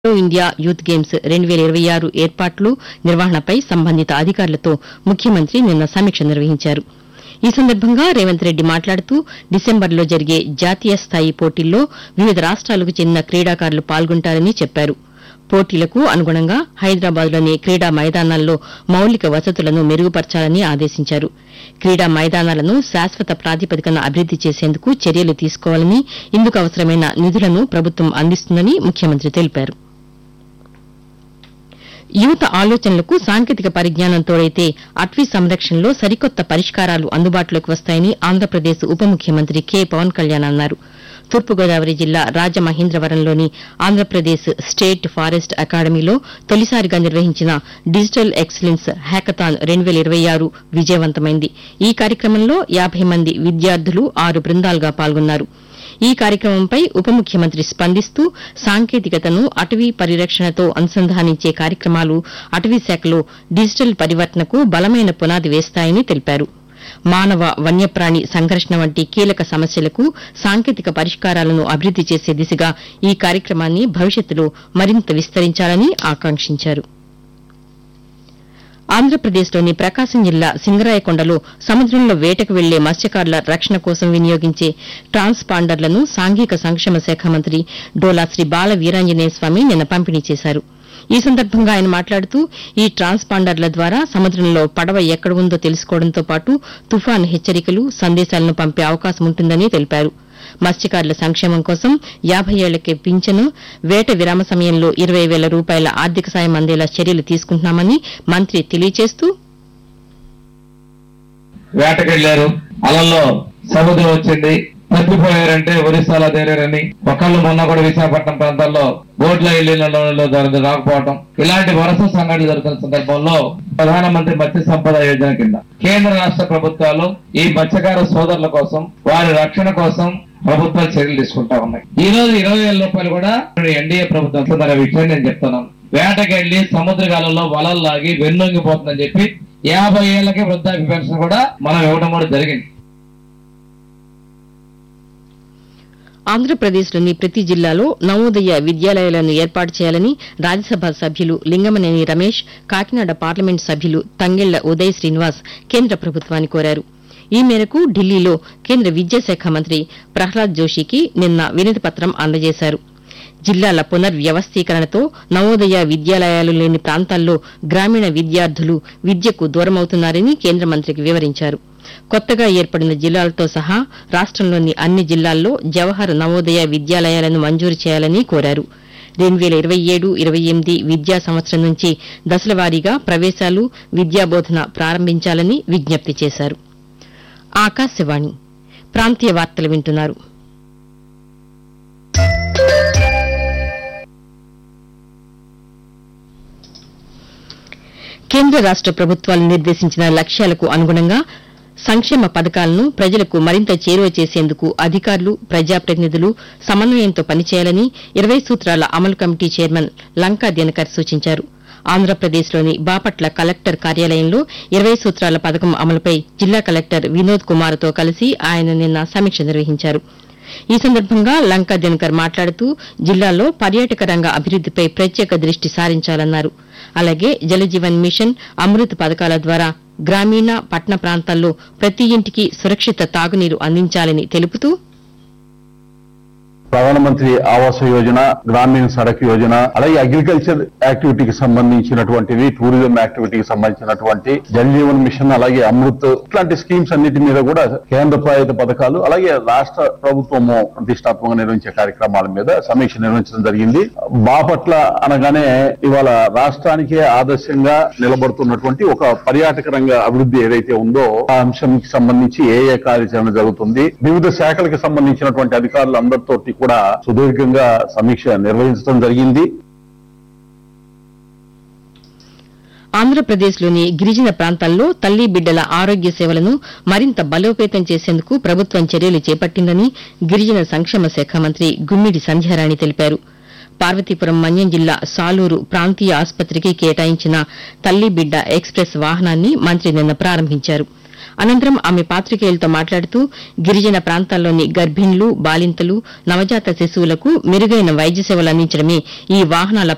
Khelo India youth games రెండు వేల ఇరవై ఆరు ఏర్పాట్లు నిర్వహణపై సంబంధిత అధికారులతో ముఖ్యమంత్రి నిన్న సమీక్ష నిర్వహించారు ఈ సందర్భంగా రేవంత్ రెడ్డి మాట్లాడుతూ డిసెంబర్లో జరిగే జాతీయ స్థాయి పోటీల్లో వివిధ రాష్ట్రాలకు చెందిన క్రీడాకారులు పాల్గొంటారని చెప్పారు పోటీలకు అనుగుణంగా హైదరాబాద్లోని క్రీడా మైదానాల్లో మౌలిక వసతులను మెరుగుపర్చాలని ఆదేశించారు క్రీడా మైదానాలను శాశ్వత ప్రాతిపదికన అభివృద్ది చేసేందుకు చర్యలు తీసుకోవాలని ఇందుకు అవసరమైన నిధులను ప్రభుత్వం అందిస్తుందని ముఖ్యమంత్రి తెలిపారు యువత ఆలోచనలకు సాంకేతిక పరిజ్ఞానం తోడైతే అటవీ సంరక్షణలో సరికొత్త పరిష్కారాలు అందుబాటులోకి వస్తాయని ఆంధ్రప్రదేశ్ ఉప ముఖ్యమంత్రి కె పవన్ కళ్యాణ్ అన్నారు తూర్పుగోదావరి జిల్లా రాజమహేంద్రవరంలోని ఆంధ్రప్రదేశ్ స్టేట్ ఫారెస్ట్ అకాడమీలో తొలిసారిగా నిర్వహించిన డిజిటల్ ఎక్సలెన్స్ హ్యాకథాన్ రెండు వేల ఇరవై ఆరు విజయవంతమైంది ఈ కార్యక్రమంలో యాబై మంది విద్యార్థులు ఆరు బృందాలుగా పాల్గొన్నారు ఈ కార్యక్రమంపై ఉప ముఖ్యమంత్రి స్పందిస్తూ సాంకేతికతను అటవీ పరిరక్షణతో అనుసంధానించే కార్యక్రమాలు అటవీ శాఖలో డిజిటల్ పరివర్తనకు బలమైన పునాది వేస్తాయని తెలిపారు మానవ వన్యప్రాణి సంఘర్షణ వంటి కీలక సమస్యలకు సాంకేతిక పరిష్కారాలను అభివృద్ది చేసే దిశగా ఈ కార్యక్రమాన్ని భవిష్యత్తులో మరింత విస్తరించాలని ఆకాంక్షించారు ఆంధ్రప్రదేశ్లోని ప్రకాశం జిల్లా సింగరాయకొండలో సముద్రంలో వేటకు వెళ్లే మత్స్యకారుల రక్షణ కోసం వినియోగించే ట్రాన్స్పాండర్లను సాంఘిక సంక్షేమ శాఖ మంత్రి డోలా శ్రీ బాల వీరాంజనేయ స్వామి నిన్న పంపిణీ చేశారు ఈ సందర్భంగా ఆయన మాట్లాడుతూ ఈ ట్రాన్స్పాండర్ల ద్వారా సముద్రంలో పడవ ఎక్కడ ఉందో తెలుసుకోవడంతో పాటు తుఫాను హెచ్చరికలు సందేశాలను పంపే అవకాశం ఉంటుందని తెలిపారు మత్స్యకారుల సంక్షేమం కోసం యాబై ఏళ్లకే పింఛను వేట విరామ సమయంలో ఇరవై వేల రూపాయల ఆర్థిక సాయం అందేలా చర్యలు తీసుకుంటున్నామని మంత్రి తెలియజేస్తూ వేటకెళ్లారు అలల్లో సముద్రం వచ్చింది తప్పిపోయారంటే ఒరిస్సాలో తేరారని ఒకళ్ళు మొన్న కూడా విశాఖపట్నం ప్రాంతాల్లో బోట్ల ఇళ్లలో రాకపోవటం ఇలాంటి వరుస సంఘటనలు జరుగుతున్న సందర్భంలో ప్రధానమంత్రి మత్స్య సంపద యోజన కింద కేంద్ర రాష్ట్ర ప్రభుత్వాలు ఈ మత్స్యకార సోదరుల కోసం వారి రక్షణ కోసం ప్రభుత్వాలు చర్యలు తీసుకుంటా ఉన్నాయి ఈ రోజు ఇరవై వేల రూపాయలు కూడా ఎన్డీఏ ప్రభుత్వం ఇస్తుందనే విషయాన్ని నేను చెప్తున్నాను వేటకెళ్లి సముద్రగాలలో వలలు లాగి వెన్నొంగిపోతుందని చెప్పి యాభై ఏళ్లకే వృద్ధాప్య పెన్షన్ కూడా మనం ఇవ్వడం కూడా జరిగింది ఆంధ్రప్రదేశ్లోని ప్రతి జిల్లాలో నవోదయ విద్యాలయాలను ఏర్పాటు చేయాలని రాజ్యసభ సభ్యులు లింగమనేని రమేష్ కాకినాడ పార్లమెంట్ సభ్యులు తంగెళ్ల ఉదయ్ శ్రీనివాస్ కేంద్ర ప్రభుత్వాన్ని కోరారు ఈ మేరకు ఢిల్లీలో కేంద్ర విద్యాశాఖ మంత్రి ప్రహ్లాద్ జోషికి నిన్న వినతి పత్రం అందజేశారు జిల్లాల పునర్వ్యవస్థీకరణతో నవోదయ విద్యాలయాలు లేని ప్రాంతాల్లో గ్రామీణ విద్యార్థులు విద్యకు దూరమవుతున్నారని కేంద్ర మంత్రికి వివరించారు కొత్తగా ఏర్పడిన జిల్లాలతో సహా రాష్టంలోని అన్ని జిల్లాల్లో జవహర్ నవోదయ విద్యాలయాలను మంజూరు చేయాలని కోరారు రెండు వేల ఇరవై ఏడు ఇరవై ఎనిమిది విద్యా సంవత్సరం నుంచి దశలవారీగా ప్రవేశాలు విద్యాబోధన ప్రారంభించాలని విజ్ఞప్తి చేశారు ఆకాశవాణి ప్రాంతీయ వార్తలు వింటున్నారు కేంద్ర రాష్ట ప్రభుత్వాలు నిర్దేశించిన లక్ష్యాలకు అనుగుణంగా సంక్షేమ పథకాలను ప్రజలకు మరింత చేరువ చేసేందుకు అధికారులు ప్రజాప్రతినిధులు సమన్వయంతో పనిచేయాలని ఇరవై సూత్రాల అమలు కమిటీ చైర్మన్ లంకా దినకర్ సూచించారు ఆంధ్రప్రదేశ్లోని బాపట్ల కలెక్టర్ కార్యాలయంలో ఇరవై సూత్రాల పథకం అమలుపై జిల్లా కలెక్టర్ వినోద్ కుమార్తో కలిసి ఆయన నిన్న సమీక్ష నిర్వహించారు ఈ సందర్భంగా లంకా దినకర్ మాట్లాడుతూ జిల్లాలో పర్యాటక రంగ అభివృద్దిపై ప్రత్యేక దృష్టి సారించాలన్నారు అలాగే జలజీవన్ మిషన్ అమృత్ పథకాల ద్వారా గ్రామీణ పట్టణ ప్రాంతాల్లో ప్రతి ఇంటికి సురక్షిత తాగునీరు అందించాలని తెలుపుతూ ప్రధానమంత్రి ఆవాస యోజన గ్రామీణ సడక్ యోజన అలాగే అగ్రికల్చర్ యాక్టివిటీకి సంబంధించినటువంటివి టూరిజం యాక్టివిటీకి సంబంధించినటువంటి జల్ జీవన్ మిషన్ అలాగే అమృత్ ఇట్లాంటి స్కీమ్స్ అన్నిటి మీద కూడా కేంద్ర ప్రాయుత పథకాలు అలాగే రాష్ట్ర ప్రభుత్వము ప్రతిష్టాత్మకంగా నిర్వహించే కార్యక్రమాల మీద సమీక్ష నిర్వహించడం జరిగింది బాపట్ల అనగానే ఇవాళ రాష్ట్రానికే ఆదర్శంగా నిలబడుతున్నటువంటి ఒక పర్యాటక రంగ అభివృద్ధి ఏదైతే ఉందో ఆ అంశంకి సంబంధించి ఏ ఏ కార్యాచరణ జరుగుతుంది వివిధ శాఖలకు సంబంధించినటువంటి అధికారులు అందరితోటి కూడా సుదీర్ఘంగా సమీక్ష నిర్వహించడం జరిగింది ఆంధ్రప్రదేశ్లోని గిరిజన ప్రాంతాల్లో తల్లి బిడ్డల ఆరోగ్య సేవలను మరింత బలోపేతం చేసేందుకు ప్రభుత్వం చర్యలు చేపట్టిందని గిరిజన సంక్షేమ శాఖ మంత్రి గుమ్మిడి సంధ్యారాణి తెలిపారు పార్వతీపురం మన్యం జిల్లా సాలూరు ప్రాంతీయ ఆసుపత్రికి కేటాయించిన తల్లి బిడ్డ ఎక్స్ప్రెస్ వాహనాన్ని మంత్రి నిన్న ప్రారంభించారు అనంతరం ఆమె పాతికేయులతో మాట్లాడుతూ గిరిజన ప్రాంతాల్లోని గర్భిణులు బాలింతలు నవజాత శిశువులకు మెరుగైన వైద్య సేవలు అందించడమే ఈ వాహనాల